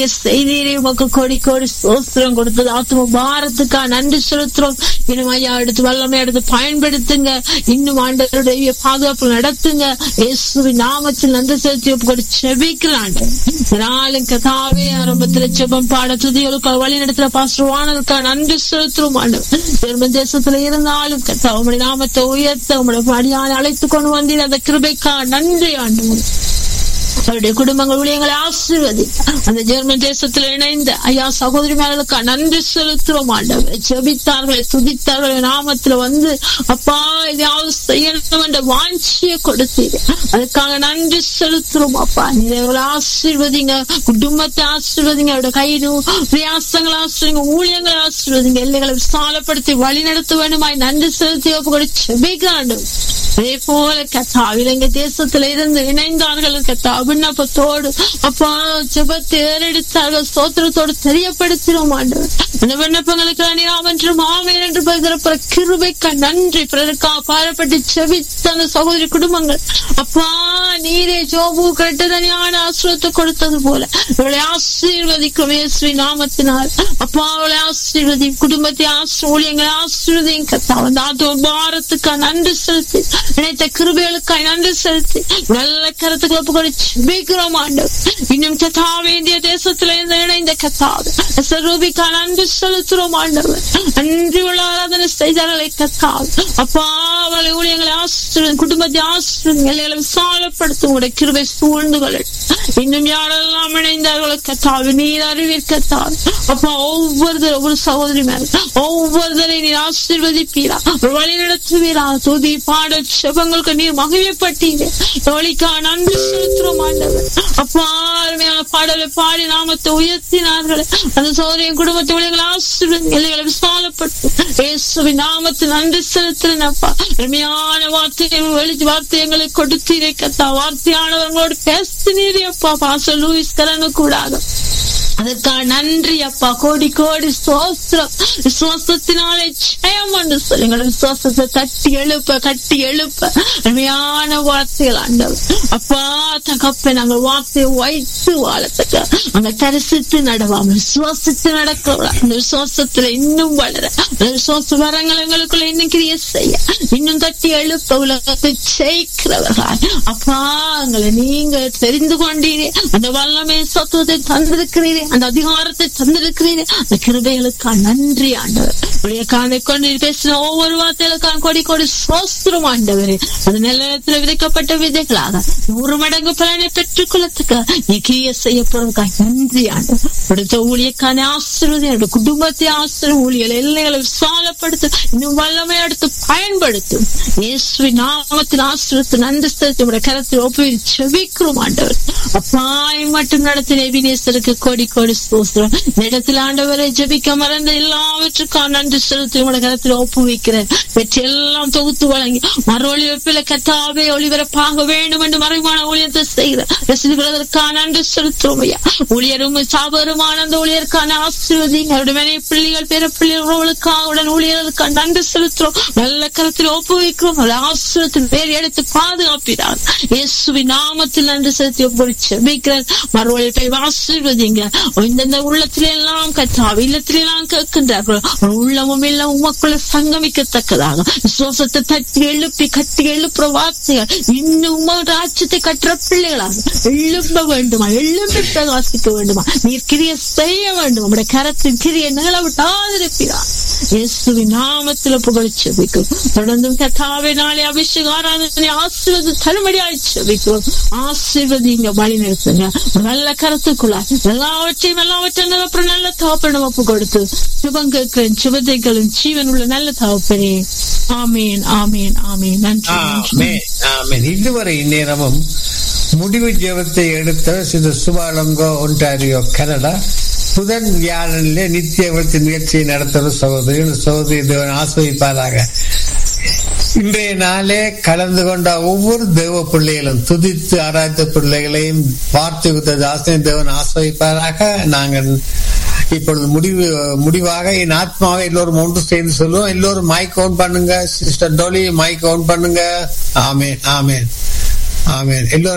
செய்தீரே உமக்கு கோடி கோடி சோஸ்திரம் கொடுத்தது ஆத்ம பாரத்துக்கா நன்றி செலுத்துறோம் இன்னும் ஐயா எடுத்து வல்லமை எடுத்து பயன்படுத்துங்க இன்னும் ஆண்டவருடைய பாதுகாப்பு நடத்துங்க இயேசுவின் நாமத்தில் நன்றி செலுத்தி ஒப்புக்கொடு செபிக்கிறான் நாளும் கதாவே ஆரம்பத்துல செபம் பாட துதிகளுக்கு வழி நடத்துற பாஸ்டர்வானதுக்கா நன்றி செலுத்துறோம் ஆண்டவர் ஜெர்மன் தேசத்துல இருந்தாலும் கத்தா உங்களுடைய நாமத்தை உயர்த்த உங்களுடைய படியான அழைத்து கொண்டு வந்தீர் அந்த கிருபைக்கா நன்றி ஆண்டவர் அவருடைய குடும்பங்கள் ஊழியங்களை ஆசீர்வதி அந்த ஜெர்மன் தேசத்தில் இணைந்த ஐயா சகோதரிமார்களுக்கு நன்றி செலுத்துறோம் ஆண்டவர் ஜெபித்தார்களே துதித்தார்களே நாமத்துல வந்து அப்பா இதையாவது செய்யணும் என்ற வாஞ்சியை கொடுத்தீங்க அதுக்காக நன்றி செலுத்துறோம் அப்பா நீங்க எங்களை ஆசீர்வதிங்க குடும்பத்தை ஆசீர்வதிங்க அவருடைய கைது பிரயாசங்களை ஆசீர்வதிங்க ஊழியங்களை ஆசீர்வதிங்க எல்லைகளை விசாலப்படுத்தி வழி நடத்த வேண்டுமாய் நன்றி செலுத்தி ஒப்பு செபிக்காண்டும் அதே போல கத்தா இலங்கை தேசத்துல இருந்து இணைந்தார்கள் கத்தா விண்ணப்பத்தோடு அப்பா ஜெபத்தை ஏறெடுத்தார்கள் ஸ்தோத்திரத்தோடு தெரியப்படுத்தினோம் ஆண்டவர் இந்த விண்ணப்பங்களுக்கு அணியாம் என்று மாமேன் என்று பதிரப்புற கிருபைக்க நன்றி பிறருக்கா பாரப்பட்டு செவித்த அந்த சகோதரி குடும்பங்கள் அப்பா நீரே ஜோபு கட்டதனியான ஆசிரியத்தை கொடுத்தது போல இவளை ஆசீர்வதிக்கும் இயேசுவி நாமத்தினால் அப்பா அவளை ஆசீர்வதி குடும்பத்தை ஆசிரியங்களை ஆசீர்வதியும் கத்தா அந்த ஆத்ம பாரத்துக்கா நன்றி செலுத்தி நினைத்த கிருபைகளுக்காய் நன்றி செலுத்தி நல்ல கருத்துக்களை ஒப்புக்கொடு ஜெபிக்கிறோம் ஆண்டவர் இன்னும் கத்தா வேண்டிய தேசத்துல இருந்து இணைந்த கத்தாது சரூபிக்கா நன்றி செலுத்துறோம் ஆண்டவர் அன்றி உள்ள ஆராதனை செய்தார்களை கத்தாது அப்பா அவளை ஊழியங்களை ஆசிரியர் குடும்பத்தை ஆசிரியர் எல்லைகளை விசாலப்படுத்தும் உடைய கிருபை சூழ்ந்துகள் இன்னும் யாரெல்லாம் இணைந்தார்களோ கத்தாவு நீர் அறிவீர் கத்தாது அப்பா ஒவ்வொருத்தர் ஒவ்வொரு சகோதரி மேல ஒவ்வொருத்தரை நீர் ஆசீர்வதிப்பீரா வழி நடத்துவீரா துதி பாடல் செபங்களுக்கு நீர் மகிழ்ப்பட்டீங்க தோழிக்கா நன்றி செலுத்துறோம் ஆண்டவர் அப்பா அருமையான பாடலை பாடி நாமத்தை உயர்த்தினார்கள் அந்த சோதரியின் குடும்பத்தை உலகளை ஆசிர்வதி எல்லைகளை விசாலப்பட்டு இயேசுவின் நாமத்தில் நன்றி செலுத்துறேன் அப்பா அருமையான வார்த்தையை வெளிச்சு வார்த்தை எங்களுக்கு கொடுத்தீரே கத்தா வார்த்தையானவர்களோடு பேசினீரே அப்பா பாச லூயிஸ் கரனு கூடாது அதற்காக நன்றி அப்பா கோடி கோடி சோஸ்திரம் விசுவாசத்தினாலே ஜெயம் என்று சொல்லுங்கள் விசுவாசத்தை தட்டி எழுப்ப கட்டி எழுப்ப அருமையான வார்த்தைகள் ஆண்டவர் அப்பா தகப்ப நாங்கள் வார்த்தையை வைத்து வாழத்தக்க அந்த தரிசித்து நடவாம விசுவாசித்து நடக்க அந்த விசுவாசத்துல இன்னும் வளர அந்த விசுவாச வரங்கள் எங்களுக்குள்ள இன்னும் கிரிய செய்ய இன்னும் தட்டி எழுப்ப உலகத்தை ஜெயிக்கிறவர்கள் அப்பா எங்களை நீங்க தெரிந்து கொண்டீரே அந்த வல்லமை சத்துவத்தை தந்திருக்கிறீரே அந்த அதிகாரத்தை தந்திருக்கிறீரே அந்த கிருபைகளுக்கா நன்றி ஆண்டவர் உடைய காணை கொண்டு பேசின ஒவ்வொரு வார்த்தைகளுக்கான கொடி கொடி சோஸ்திரம் ஆண்டவரே அந்த நிலையத்துல விதைக்கப்பட்ட விதைகளாக நூறு மடங்கு பலனை பெற்றுக் கொள்ளத்துக்கு நீ கிரிய செய்ய போறதுக்காக நன்றி ஆண்டவர் அடுத்த ஊழியக்கான ஆசிர்வதி என்னோட குடும்பத்தை ஆசிரியம் ஊழியல் எல்லைகளை விசாலப்படுத்து இன்னும் வல்லமை எடுத்து பயன்படுத்தும் இயேசுவின் நாமத்தில் ஆசிரியத்து நன்றி செலுத்தி உடைய கரத்தில் ஒப்புவி செவிக்கிறோம் ஆண்டவர் அப்பாய் மட்டும் நடத்தின எபினேசருக்கு கோடி கோடி ஸ்தோத்திரம் இந்த இடத்தில் ஆண்டவரை ஜெபிக்க மறந்த எல்லாவற்றுக்கும் நன்றி செலுத்தி உடைய கரத்தில் ஒப்புவிக்கிறேன் வெற்றி எல்லாம் தொகுத்து வழங்கி மறு ஒளிவெப்பில கத்தாவே ஒளிபரப்பாக வேண்டும் என்று மறைவான ஊழியத்தை செய்கிற ரசிகர்களுக்கான நன்றி செலுத்துவோம் ஐயா ஊழியரும் சாபருமான அந்த ஊழியருக்கான ஆசீர்வதிங்க அவருடைய மனை பிள்ளைகள் பிற பிள்ளைகளுக்காக உடன் ஊழியர்களுக்கான நன்றி செலுத்துறோம் நல்ல கருத்தில் ஒப்புவிக்கிறோம் அதை ஆசிரியத்தில் வேறு எடுத்து பாதுகாப்பினார் இயேசுவின் நாமத்தில் நன்றி செலுத்தி ஒப்புரி செபிக்கிறார் மறுவழிப்பை ஆசீர்வதிங்க இந்தந்த உள்ளத்தில எல்லாம் கத்தாவ இல்லத்தில எல்லாம் கேட்கின்றார்கள் உள்ளமும் இல்லம் உமக்குள்ள சங்கமிக்கத்தக்கதாக விசுவாசத்தை தட்டி எழுப்பி கட்டி எழுப்புற வார்த்தைகள் இன்னும் உம ராஜ்யத்தை கட்டுற பிள்ளைகளாக எழுப்ப வேண்டுமா எழுப்பி பிரகாசிக்க வேண்டுமா நீர் கிரிய செய்ய வேண்டும் உடைய கரத்தின் கிரிய நிகழ விட்டாதிருக்கிறார் இயேசுவின் நாமத்துல புகழ் செபிக்கும் தொடர்ந்தும் கத்தாவே நாளை அபிஷேக ஆராதனை ஆசீர்வது தருமடியாய் செபிக்கும் ஆசீர்வதிங்க வழி நிறுத்துங்க நல்ல கருத்துக்குள்ள எல்லாவற்றையும் எல்லாவற்றையும் அப்புறம் நல்ல தகப்பனும் ஒப்பு கொடுத்து சுபம் கேட்கிறேன் சுபதைகளும் ஜீவன் உள்ள நல்ல தகப்பனே ஆமீன் ஆமீன் ஆமீன் நன்றி நன்றி ஆமென், ஆமென். இதுவரை இந்நேரமும் முடிவு ஜெபத்தை எடுத்த சிறு சுபாலங்கோ ஒன்டாரியோ கனடா புதன் வியாழனிலே நித்திய விருத்தி நிகழ்ச்சியை நடத்தும் சகோதரிகள் சகோதரி தேவன் ஆஸ்வதிப்பாராக இன்றைய நாளே கலந்து கொண்ட ஒவ்வொரு தேவ பிள்ளைகளும் துதித்து ஆராய்த்த பிள்ளைகளையும் பார்த்து வித்த தாசனை தேவன் ஆஸ்வதிப்பாராக நாங்கள் இப்பொழுது முடிவு முடிவாக என் ஆத்மாவை எல்லோரும் ஒன்று சேர்ந்து சொல்லுவோம் எல்லோரும் மைக் ஓன் பண்ணுங்க சிஸ்டர் டோலி மைக் ஓன் பண்ணுங்க ஆமேன் ஆமேன் ஆமேன் எல்லோரும்